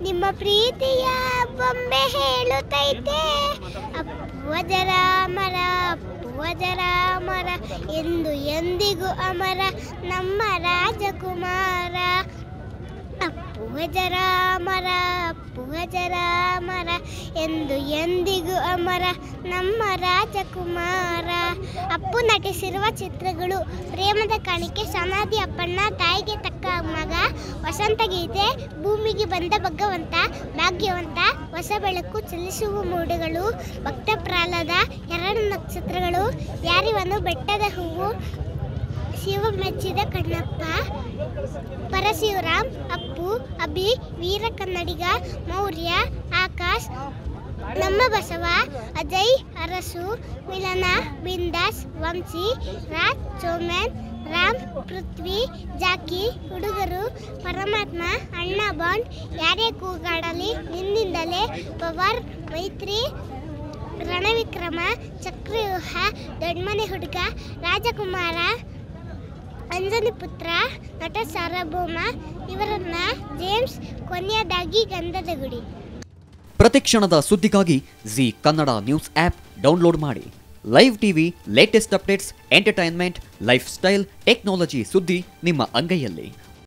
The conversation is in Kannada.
ನಿಮ್ಮ ಪ್ರೀತಿಯ ಬೊಂಬೆ ಹೇಳುತ್ತೈತೆ ಅಪ್ಪು ಅಜರ ಅಮರ ಅಪ್ಪು ಅಜರ ಅಮರ ಎಂದು ಎಂದಿಗೂ ಅಮರ ನಮ್ಮ ರಾಜಕುಮಾರ ಅಪ್ಪು ಅಜರ ಅಮರ ಅಪ್ಪು ಅಜರ ಅಮರ ಎಂದು ಎಂದಿಗೂ ಅಮರ ನಮ್ಮ ರಾಜಕುಮಾರ ಅಪ್ಪು ನಟಿಸಿರುವ ಚಿತ್ರಗಳು ಪ್ರೇಮದ ಕಾಣಿಕೆ ಸಮಾಧಿ ಅಪ್ಪಣ್ಣ ತಾಯಿಗೆ ತಕ್ಕ ಮಗ ವಸಂತ ಗೀತೆ ಭೂಮಿಗೆ ಬಂದ ಭಗವಂತ ಭಾಗ್ಯವಂತ ಹೊಸ ಬೆಳಕು ಚಲಿಸುವ ಮೂಡುಗಳು ಭಕ್ತ ಪ್ರಹ್ಲಾದ ಎರಡು ನಕ್ಷತ್ರಗಳು ಯಾರಿವನು ಬೆಟ್ಟದ ಹೂವು ಶಿವ ಮೆಚ್ಚಿದ ಕಣ್ಣಪ್ಪ ಪರಶಿವರಾಮ್ ಅಪ್ಪು ಅಭಿ ವೀರ ಕನ್ನಡಿಗ ಮೌರ್ಯ ಆಕಾಶ್ ನಮ್ಮ ಬಸವ ಅಜಯ್ ಅರಸು ಮಿಲನ ಬಿಂದಾಸ್ ವಂಶಿ ರಾಜ್ ಚೋಮನ್ ರಾಮ್ ಪೃಥ್ವಿ ಜಾಕಿ ಹುಡುಗರು ಪರಮಾತ್ಮ ಅಣ್ಣ ಬಾಂಡ್ ಯಾರೇ ಕೂಗಾಡಲಿ ನಿನ್ನಿಂದಲೇ ಪವರ್ ಮೈತ್ರಿ ರಣವಿಕ್ರಮ ಚಕ್ರವ್ಯೂಹ ದೊಡ್ಮನೆ ಹುಡುಗ ರಾಜಕುಮಾರ ಅಂಜನಿ ಪುತ್ರ ನಟ ಸಾರ್ವಭೌಮ ಇವರನ್ನ ಜೇಮ್ಸ್ ಕೊನೆಯದಾಗಿ ಗಂಧದ ಗುಡಿ ಪ್ರತಿಕ್ಷಣದ ಸುದ್ದಿಗಾಗಿ Zee Kannada news app download ಮಾಡಿ live TV latest updates entertainment lifestyle technology ಸುದ್ದಿ ನಿಮ್ಮ ಅಂಗೈಯಲ್ಲಿ